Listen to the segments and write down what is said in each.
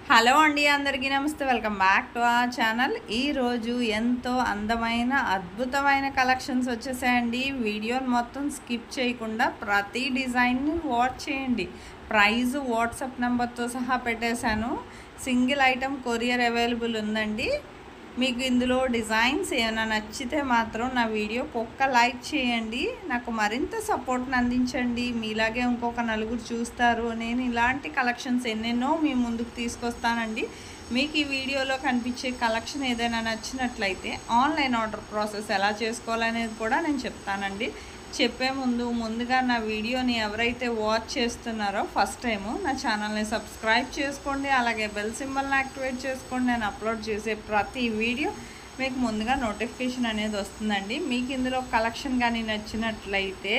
hello అండి అందరికీ namaste welcome back to ఆ ఛానల్ ఈరోజు ఎంతో అందమైన అద్భుతమైన కలెక్షన్స్ వచ్చేసాయండి వీడియోని మొత్తం స్కిప్ చేయకుండా ప్రతి డిజైన్ని వాచ్ చేయండి ప్రైజ్ వాట్సాప్ నెంబర్తో సహా పెట్టేశాను సింగిల్ ఐటమ్ కొరియర్ అవైలబుల్ ఉందండి మీకు ఇందులో డిజైన్స్ ఏమైనా నచ్చితే మాత్రం నా వీడియోకి ఒక్క లైక్ చేయండి నాకు మరింత సపోర్ట్ని అందించండి మీలాగే ఇంకొక నలుగురు చూస్తారు నేను ఇలాంటి కలెక్షన్స్ ఎన్నెన్నో మీ ముందుకు తీసుకొస్తానండి మీకు ఈ వీడియోలో కనిపించే కలెక్షన్ ఏదైనా నచ్చినట్లయితే ఆన్లైన్ ఆర్డర్ ప్రాసెస్ ఎలా చేసుకోవాలనేది కూడా నేను చెప్తానండి చెప్పే ముందు ముందుగా నా వీడియోని ఎవరైతే వాచ్ చేస్తున్నారో ఫస్ట్ టైము నా ఛానల్ని సబ్స్క్రైబ్ చేసుకోండి అలాగే బెల్ సింబల్ని యాక్టివేట్ చేసుకోండి నేను అప్లోడ్ చేసే ప్రతి వీడియో మీకు ముందుగా నోటిఫికేషన్ అనేది వస్తుందండి మీకు ఇందులో కలెక్షన్ కానీ నచ్చినట్లయితే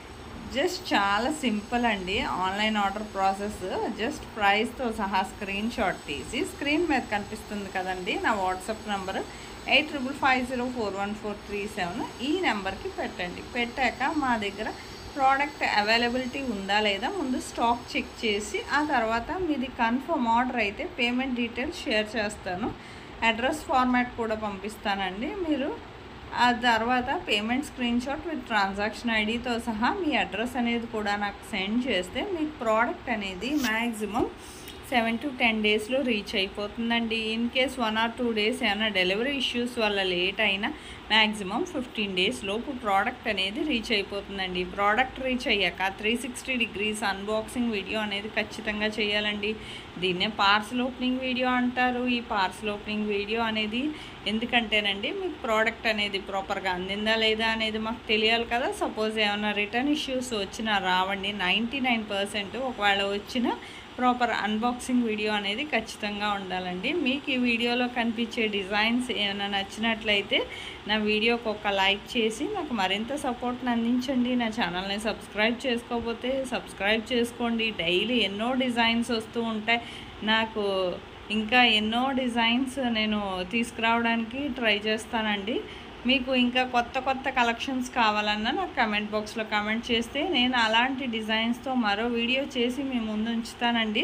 జస్ట్ చాలా సింపుల్ అండి ఆన్లైన్ ఆర్డర్ ప్రాసెస్ జస్ట్ ప్రైస్తో సహా స్క్రీన్ షాట్ తీసి స్క్రీన్ మీద కనిపిస్తుంది కదండి నా WhatsApp number eight triple five zero four one four three seven ఈ నెంబర్కి పెట్టండి పెట్టాక మా దగ్గర ప్రోడక్ట్ అవైలబిలిటీ ఉందా లేదా ముందు స్టాక్ చెక్ చేసి ఆ తర్వాత మీది కన్ఫర్మ్ ఆర్డర్ అయితే పేమెంట్ డీటెయిల్స్ షేర్ చేస్తాను అడ్రస్ ఫార్మాట్ కూడా పంపిస్తానండి మీరు ఆ తర్వాత payment screenshot with transaction ఐడితో సహా మీ అడ్రస్ అనేది కూడా నాకు సెండ్ చేస్తే మీకు ప్రోడక్ట్ అనేది మ్యాక్సిమం సెవెన్ టు టెన్ డేస్లో రీచ్ అయిపోతుందండి in case one or two days ఏమైనా డెలివరీ ఇష్యూస్ వల్ల లేట్ అయినా మ్యాక్సిమం ఫిఫ్టీన్ డేస్ లోపు ప్రోడక్ట్ అనేది రీచ్ అయిపోతుందండి ప్రోడక్ట్ రీచ్ అయ్యాక three sixty degrees unboxing video అనేది ఖచ్చితంగా చేయాలండి దీన్నే పార్సల్ ఓపెనింగ్ వీడియో అంటారు ఈ పార్సల్ ఓపెనింగ్ వీడియో అనేది ఎందుకంటేనండి మీకు ప్రోడక్ట్ అనేది ప్రాపర్గా అందిందా లేదా అనేది మాకు తెలియాలి కదా సపోజ్ ఏమైనా రిటర్న్ ఇష్యూస్ వచ్చినా రావండి నైంటీ నైన్ పర్సెంట్ ఒకవేళ వచ్చినా ప్రాపర్ అన్బాక్సింగ్ వీడియో అనేది ఖచ్చితంగా ఉండాలండి మీకు ఈ వీడియోలో కనిపించే డిజైన్స్ ఏమైనా నచ్చినట్లయితే నా వీడియోకి ఒక లైక్ చేసి నాకు మరింత సపోర్ట్ని అందించండి నా ఛానల్ని సబ్స్క్రైబ్ చేసుకోకపోతే సబ్స్క్రైబ్ చేసుకోండి డైలీ ఎన్నో డిజైన్స్ వస్తూ ఉంటాయి నాకు ఇంకా ఎన్నో డిజైన్స్ నేను తీసుకురావడానికి ట్రై చేస్తానండి మీకు ఇంకా కొత్త కొత్త కలెక్షన్స్ కావాలన్నా నాకు కమెంట్ బాక్స్లో కమెంట్ చేస్తే నేను అలాంటి డిజైన్స్తో మరో వీడియో చేసి మీ ముందు ఉంచుతానండి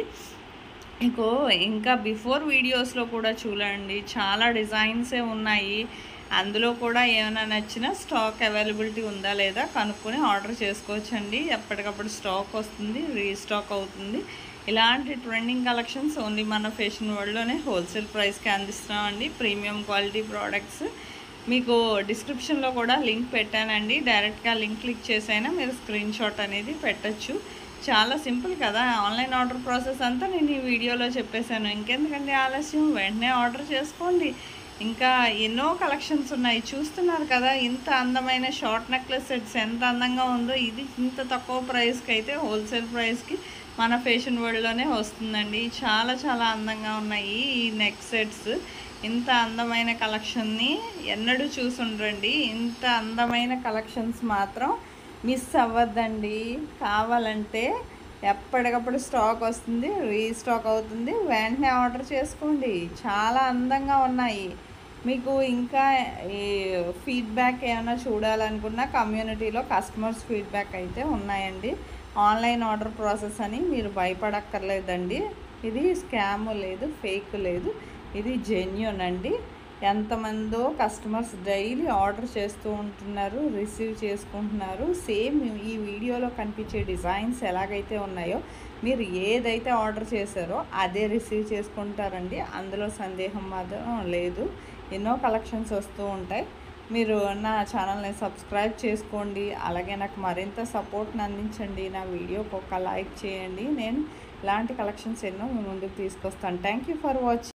మీకు ఇంకా బిఫోర్ వీడియోస్లో కూడా చూడండి చాలా డిజైన్సే ఉన్నాయి అందులో కూడా ఏమైనా నచ్చినా స్టాక్ అవైలబిలిటీ ఉందా లేదా కనుక్కొని ఆర్డర్ చేసుకోవచ్చండి ఎప్పటికప్పుడు స్టాక్ వస్తుంది రీస్టాక్ అవుతుంది ఇలాంటి ట్రెండింగ్ కలెక్షన్స్ ఓన్లీ మన ఫ్యాషన్ వరల్డ్లోనే హోల్సేల్ ప్రైస్కి అందిస్తున్నామండి ప్రీమియం క్వాలిటీ ప్రోడక్ట్స్ మీకు డిస్క్రిప్షన్లో కూడా లింక్ పెట్టానండి డైరెక్ట్గా లింక్ క్లిక్ చేసైనా మీరు స్క్రీన్ షాట్ అనేది పెట్టచ్చు చాలా సింపుల్ కదా ఆన్లైన్ ఆర్డర్ ప్రాసెస్ అంతా నేను ఈ వీడియోలో చెప్పేశాను ఇంకెందుకంటే ఆలస్యం వెంటనే ఆర్డర్ చేసుకోండి ఇంకా ఎన్నో కలెక్షన్స్ ఉన్నాయి చూస్తున్నారు కదా ఇంత అందమైన షార్ట్ నెక్లెస్ సెట్స్ ఎంత అందంగా ఉందో ఇది ఇంత తక్కువ ప్రైస్కి అయితే హోల్సేల్ ప్రైస్కి మన ఫ్యాషన్ వరల్డ్లోనే వస్తుందండి చాలా చాలా అందంగా ఉన్నాయి ఈ నెక్ సెట్స్ ఇంత అందమైన కలెక్షన్ని ఎన్నడూ చూసుండ్రండి ఇంత అందమైన కలెక్షన్స్ మాత్రం మిస్ అవ్వద్దండి కావాలంటే ఎప్పటికప్పుడు స్టాక్ వస్తుంది రీస్టాక్ అవుతుంది వెంటనే ఆర్డర్ చేసుకోండి చాలా అందంగా ఉన్నాయి మీకు ఇంకా ఈ ఫీడ్బ్యాక్ ఏమైనా చూడాలనుకున్నా కమ్యూనిటీలో కస్టమర్స్ ఫీడ్బ్యాక్ అయితే ఉన్నాయండి ఆన్లైన్ ఆర్డర్ ప్రాసెస్ అని మీరు భయపడక్కర్లేదండి ఇది స్కామ్ లేదు ఫేక్ లేదు ఇది జెన్యున్ అండి ఎంతమందో కస్టమర్స్ డైలీ ఆర్డర్ చేస్తూ ఉంటున్నారు రిసీవ్ చేసుకుంటున్నారు సేమ్ ఈ వీడియోలో కనిపించే డిజైన్స్ ఎలాగైతే ఉన్నాయో మీరు ఏదైతే ఆర్డర్ చేశారో అదే రిసీవ్ చేసుకుంటారండి అందులో సందేహం మాత్రం లేదు ఎన్నో కలెక్షన్స్ వస్తూ ఉంటాయి మీరు నా ఛానల్ని సబ్స్క్రైబ్ చేసుకోండి అలాగే నాకు మరింత సపోర్ట్ని అందించండి నా వీడియోకి ఒక లైక్ చేయండి నేను ఇలాంటి కలెక్షన్స్ ఎన్నో మీ ముందుకు తీసుకొస్తాను థ్యాంక్ యూ ఫర్ వాచింగ్